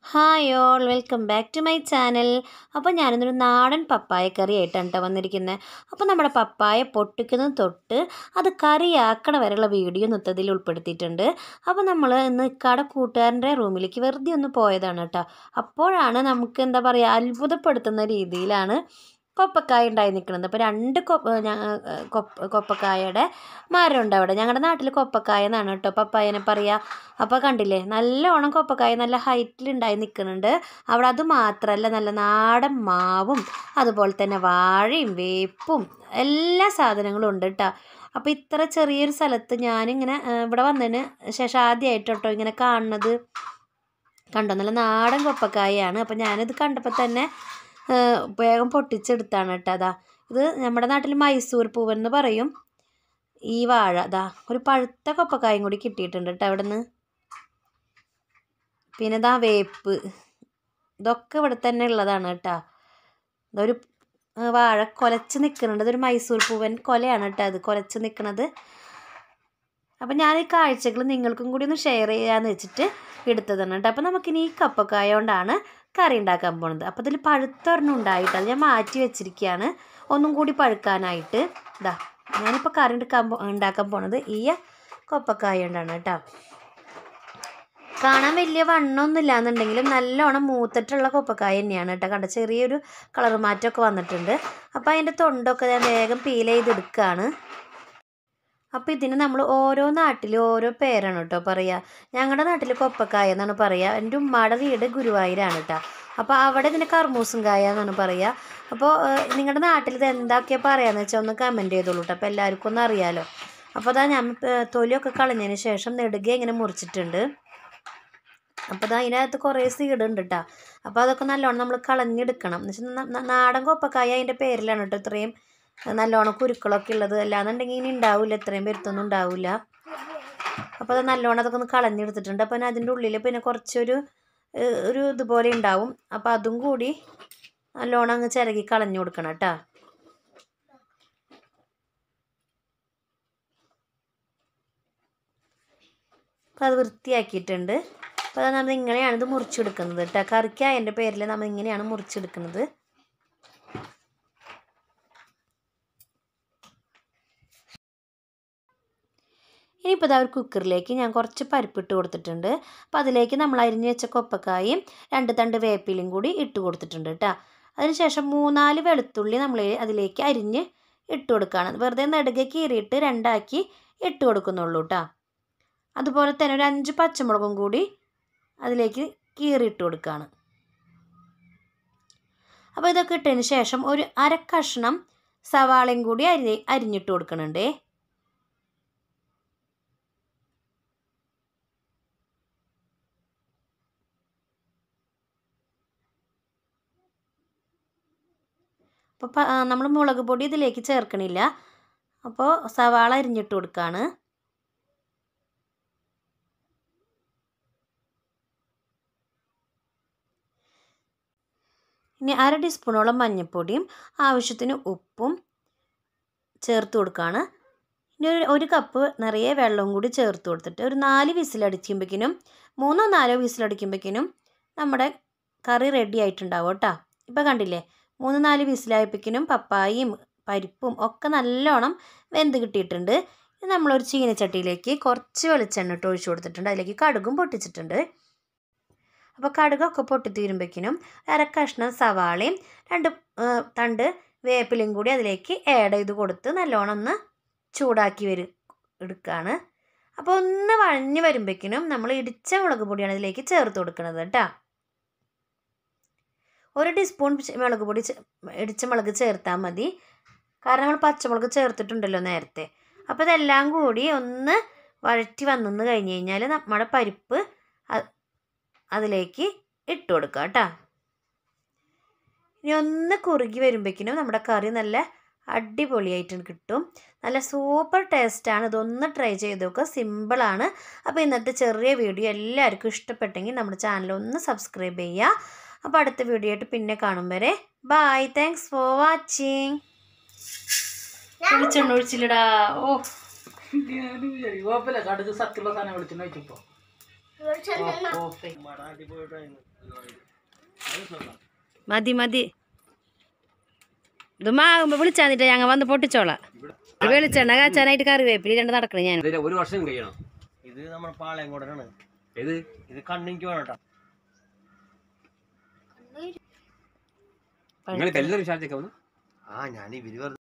hi all welcome back to my channel അപ്പോൾ ഞാനിന്നൊരു നാടൻ പപ്പായ കറി ആയിട്ടാണ് കേട്ടോ വന്നിരിക്കുന്നത് അപ്പോൾ നമ്മുടെ പപ്പായ പൊട്ടിക്കുന്നത് തൊട്ട് അത് കറിയാക്കണ വരെയുള്ള വീഡിയോ നൃത്തത്തിൽ ഉൾപ്പെടുത്തിയിട്ടുണ്ട് അപ്പോൾ നമ്മൾ ഇന്ന് ഇക്കാടെ കൂട്ടുകാരൻ്റെ റൂമിലേക്ക് വെറുതെ ഒന്ന് പോയതാണ് കേട്ടോ അപ്പോഴാണ് നമുക്ക് എന്താ പറയുക അത്ഭുതപ്പെടുത്തുന്ന രീതിയിലാണ് കൊപ്പക്കായ ഉണ്ടായി നിൽക്കുന്നത് അപ്പോൾ രണ്ട് കൊപ്പ ഞ- കൊപ്പ കൊപ്പക്കായയുടെ മരമുണ്ട് അവിടെ ഞങ്ങളുടെ നാട്ടിൽ കൊപ്പക്കായ എന്നാണ് കേട്ടോ പപ്പായനെ പറയുക അപ്പോൾ കണ്ടില്ലേ നല്ലോണം കൊപ്പക്കായ നല്ല ഹൈറ്റിൽ ഉണ്ടായി നിൽക്കുന്നുണ്ട് അവിടെ അത് മാത്രമല്ല നല്ല നാടൻ മാവും അതുപോലെ തന്നെ വാഴയും വേപ്പും എല്ലാ സാധനങ്ങളും ഉണ്ട് കേട്ടോ അപ്പോൾ ഇത്ര ചെറിയൊരു സ്ഥലത്ത് ഞാനിങ്ങനെ ആ, ഇവിടെ വന്നതിന് ശേഷം ആദ്യമായിട്ട് കേട്ടോ ഇങ്ങനെ കാണുന്നത് കണ്ടോ നല്ല നാടൻ കൊപ്പക്കായാണ് അപ്പോൾ ഞാനിത് കണ്ടപ്പോൾ തന്നെ ആ, വേഗം പൊട്ടിച്ചെടുത്താണ് കേട്ടോ അതാ ഇത് നമ്മുടെ നാട്ടിൽ മൈസൂർ പൂവൻ എന്ന് പറയും ഈ വാഴ അതാ ഒരു പഴുത്ത കൊപ്പക്കായും കൂടി കിട്ടിയിട്ടുണ്ട് കേട്ടോ അവിടെ നിന്ന് പിന്നെ ഇതാ വേപ്പ് ഇതൊക്കെ ഇവിടെ തന്നെ ഉള്ളതാണ് കേട്ടോ ഇതൊരു ആ, വാഴ കൊലച്ച് നിൽക്കുന്നുണ്ട് ഇതൊരു മൈസൂർ പൂവൻ കൊലയാണ് കേട്ടോ അത് കൊലച്ച് നിൽക്കുന്നത് അപ്പം ഞാൻ ഈ കാഴ്ചകൾ നിങ്ങൾക്കും കൂടി ഒന്ന് ഷെയർ ചെയ്യാന്ന് വെച്ചിട്ട് എടുത്തതാണ് കേട്ടോ അപ്പം നമുക്കിനി ഈ കപ്പക്കായ കൊണ്ടാണ് കറി ഉണ്ടാക്കാൻ പോണത് അപ്പോൾ ഇതിൽ പഴുത്തൊരെണ്ണം ഉണ്ടായിട്ട് അത് ഞാൻ മാറ്റി വെച്ചിരിക്കുകയാണ് ഒന്നും കൂടി പഴുക്കാനായിട്ട് ഇതാ ഞാനിപ്പോൾ കറി എടുക്കാൻ പോ ഉണ്ടാക്കാൻ പോണത് ഈ കൊപ്പക്കായ കൊണ്ടാണ് കേട്ടോ കാണാൻ വലിയ വണ്ണമൊന്നും ഇല്ലാന്നുണ്ടെങ്കിലും നല്ലോണം മൂത്തിട്ടുള്ള കൊപ്പക്കായ തന്നെയാണ് കേട്ടോ കണ്ട ചെറിയൊരു കളർ മാറ്റമൊക്കെ വന്നിട്ടുണ്ട് അപ്പോൾ അതിൻ്റെ തൊണ്ടൊക്കെ ഞാൻ വേഗം പീൽ ചെയ്തെടുക്കുകയാണ് അപ്പോൾ ഇതിന് നമ്മൾ ഓരോ നാട്ടിലും ഓരോ പേരാണ് കേട്ടോ പറയുക ഞങ്ങളുടെ നാട്ടിൽ കൊപ്പക്കായ എന്നാണ് പറയുക എൻ്റെ ഉമ്മയുടെ വീട് ഗുരുവായൂരാണ് കേട്ടോ അപ്പോൾ അവിടെ ഇതിന് കർമൂസും കായ എന്നാണ് പറയുക അപ്പോൾ നിങ്ങളുടെ നാട്ടിൽ ഇത് എന്തൊക്കെയാണ് പറയാന്ന് വെച്ചാൽ ഒന്ന് കമൻറ്റ് ചെയ്തോളൂ കേട്ടോ അപ്പോൾ എല്ലാവർക്കും ഒന്ന് അറിയാലോ അപ്പോൾ അതാ ഞാൻ ഏ, തൊലിയൊക്കെ കളഞ്ഞതിന് ശേഷം നെടുകെ ഇങ്ങനെ മുറിച്ചിട്ടുണ്ട് അപ്പോൾ അത് അതിനകത്ത് കുറേ സീഡ് ഉണ്ട് കേട്ടോ അപ്പോൾ അതൊക്കെ നല്ലോണം നമ്മൾ കളഞ്ഞെടുക്കണം എന്ന് വെച്ചാൽ നാടൻ കൊപ്പക്കായ അതിൻ്റെ പേരിലാണ് കേട്ടോ ഇത്രയും നല്ലോണം കുരുക്കളൊക്കെ ഉള്ളത് അല്ലാന്നുണ്ടെങ്കിൽ ഇനി ഉണ്ടാവില്ല ഇത്രയും പേരുത്തൊന്നും ഉണ്ടാവില്ല അപ്പോൾ അത് നല്ലോണം അതൊക്കെ ഒന്ന് കളഞ്ഞെടുത്തിട്ടുണ്ട് അപ്പോൾ അതിൻ്റെ ഉള്ളിൽ പിന്നെ കുറച്ചൊരു ഏഹ്, ഒരു ഇതുപോലെ ഉണ്ടാവും അപ്പോൾ അതും കൂടി നല്ലോണം അങ്ങ് ചിരകി കളഞ്ഞു കൊടുക്കണം കേട്ടോ അപ്പോൾ അത് വൃത്തിയാക്കിയിട്ടുണ്ട് അപ്പോൾ അത് നമ്മൾ ഇങ്ങനെയാണ് ഇത് മുറിച്ചെടുക്കുന്നത് കേട്ടോ കറിക്കായൻ്റെ പേരിൽ നമ്മൾ ഇങ്ങനെയാണ് മുറിച്ചെടുക്കുന്നത് ഇനിയിപ്പോൾ ഇതാ ഒരു കുക്കറിലേക്ക് ഞാൻ കുറച്ച് പരിപ്പിട്ട് കൊടുത്തിട്ടുണ്ട് അപ്പോൾ അതിലേക്ക് നമ്മൾ അരിഞ്ഞ് വെച്ച കൊപ്പക്കായും രണ്ട് തണ്ട് വേപ്പിലയും കൂടി ഇട്ട് കൊടുത്തിട്ടുണ്ട് കേട്ടോ അതിനുശേഷം മൂന്നാല് വെളുത്തുള്ളി നമ്മൾ അതിലേക്ക് അരിഞ്ഞ് ഇട്ട് കൊടുക്കുകയാണ് വെറുതെ നെടുകെ കീറിയിട്ട് രണ്ടാക്കി ഇട്ട് കൊടുക്കുന്നുള്ളൂ കേട്ടോ അതുപോലെ തന്നെ ഒരു അഞ്ച് പച്ചമുളകും കൂടി അതിലേക്ക് കീറിയിട്ട് കൊടുക്കുകയാണ് അപ്പോൾ ഇതൊക്കെ ഇട്ടതിന് ശേഷം ഒരു അര കഷ്ണം സവാളയും കൂടി അരി അരിഞ്ഞിട്ട് കൊടുക്കണുണ്ടേ അപ്പോൾ നമ്മൾ മുളക് പൊടി ഇതിലേക്ക് ചേർക്കണില്ല അപ്പോൾ സവാള അരിഞ്ഞിട്ട് കൊടുക്കുകയാണ് ഇനി അര ടീസ്പൂണോളം മഞ്ഞൾപ്പൊടിയും ആവശ്യത്തിന് ഉപ്പും ചേർത്ത് കൊടുക്കുകയാണ് ഇനി ഒരു ഒരു കപ്പ് നിറയെ വെള്ളവും കൂടി ചേർത്ത് കൊടുത്തിട്ട് ഒരു നാല് വിസിലടിക്കുമ്പോഴേക്കിനും മൂന്നോ നാലോ വിസിലടിക്കുമ്പോഴേക്കിനും നമ്മുടെ കറി റെഡി ആയിട്ടുണ്ടാവും കേട്ടോ ഇപ്പോൾ കണ്ടില്ലേ മൂന്ന് നാല് വിസിലായപ്പോഴേക്കിനും പപ്പായയും പരിപ്പും ഒക്കെ നല്ലോണം വെന്ത് കിട്ടിയിട്ടുണ്ട് ഇനി നമ്മളൊരു ചീനച്ചട്ടിയിലേക്ക് കുറച്ച് വെളിച്ചെണ്ണ ഇട്ട് ഒഴിച്ചു കൊടുത്തിട്ടുണ്ട് അതിലേക്ക് കടുകും പൊട്ടിച്ചിട്ടുണ്ട് അപ്പോൾ കടുകൊക്കെ പൊട്ടിത്തീരുമ്പോഴേക്കിനും അര കഷ്ണം സവാളയും രണ്ട് ആ, തണ്ട് വേപ്പിലയും കൂടി അതിലേക്ക് ആഡ് ചെയ്ത് കൊടുത്ത് നല്ലോണം ഒന്ന് ചൂടാക്കി വരു എടുക്കുകയാണ് അപ്പോൾ ഒന്ന് വഴഞ്ഞ് വരുമ്പോഴേക്കിനും നമ്മൾ ഇടിച്ച മുളക് പൊടിയാണ് ഇതിലേക്ക് ചേർത്ത് കൊടുക്കുന്നത് കേട്ടോ ഒരു ടീസ്പൂൺ മുളക് പൊടി ചേ- ഇടിച്ച മുളക് ചേർത്താൽ മതി കാരണം നമ്മൾ പച്ചമുളക് ചേർത്തിട്ടുണ്ടല്ലോ നേരത്തെ അപ്പോൾ ഇതെല്ലാം കൂടി ഒന്ന് വഴറ്റി വന്നെന്ന് കഴിഞ്ഞ് കഴിഞ്ഞാൽ നമ്മുടെ പരിപ്പ് അ- അതിലേക്ക് ഇട്ട് കൊടുക്കുക കേട്ടോ ഇനി ഒന്ന് കുറുകി വരുമ്പോഴേക്കിനും നമ്മുടെ കറി നല്ല അടിപൊളിയായിട്ട് കിട്ടും നല്ല സൂപ്പർ ടേസ്റ്റാണ് ഇതൊന്ന് ട്രൈ ചെയ്ത് നോക്കുക സിമ്പിളാണ് അപ്പോൾ ഇന്നത്തെ ചെറിയ വീഡിയോ എല്ലാവർക്കും ഇഷ്ടപ്പെട്ടെങ്കിൽ നമ്മുടെ ചാനൽ ഒന്ന് സബ്സ്ക്രൈബ് ചെയ്യുക അപ്പോൾ അടുത്ത വീഡിയോ ആയിട്ട് പിന്നെ കാണും വരെ ബൈ താങ്ക്സ് ഫോർ വാച്ചിങ് വെളിച്ചെണ്ണ ഒഴിച്ചില്ലടാ ഓ കുഴപ്പമില്ല കടുക് സത്യമുള്ള സാധനം വിളിച്ചു നോക്കിപ്പോ മതി മതി ഇത് മാകുമ്പോ വിളിച്ചാന്നിട്ട് ഞങ്ങൾ വന്ന് പൊട്ടിച്ചോളാം ഇത് വെളിച്ചെണ്ണ കാച്ചാനായിട്ട് കറിവേപ്പില രണ്ട് നടക്കണം ഞാൻ ഇതിന് ഒരു വർഷം കഴിയണം ഇത് നമ്മുടെ പാളയംകോടനാണ് ഏത് ഇത് കണ്ണിക്ക് വേണം കേട്ടോ നിങ്ങൾ എല്ലാവരും വിചാരിച്ചേക്കാവുന്നു ആ ഞാൻ ഇവര് വെറുതെ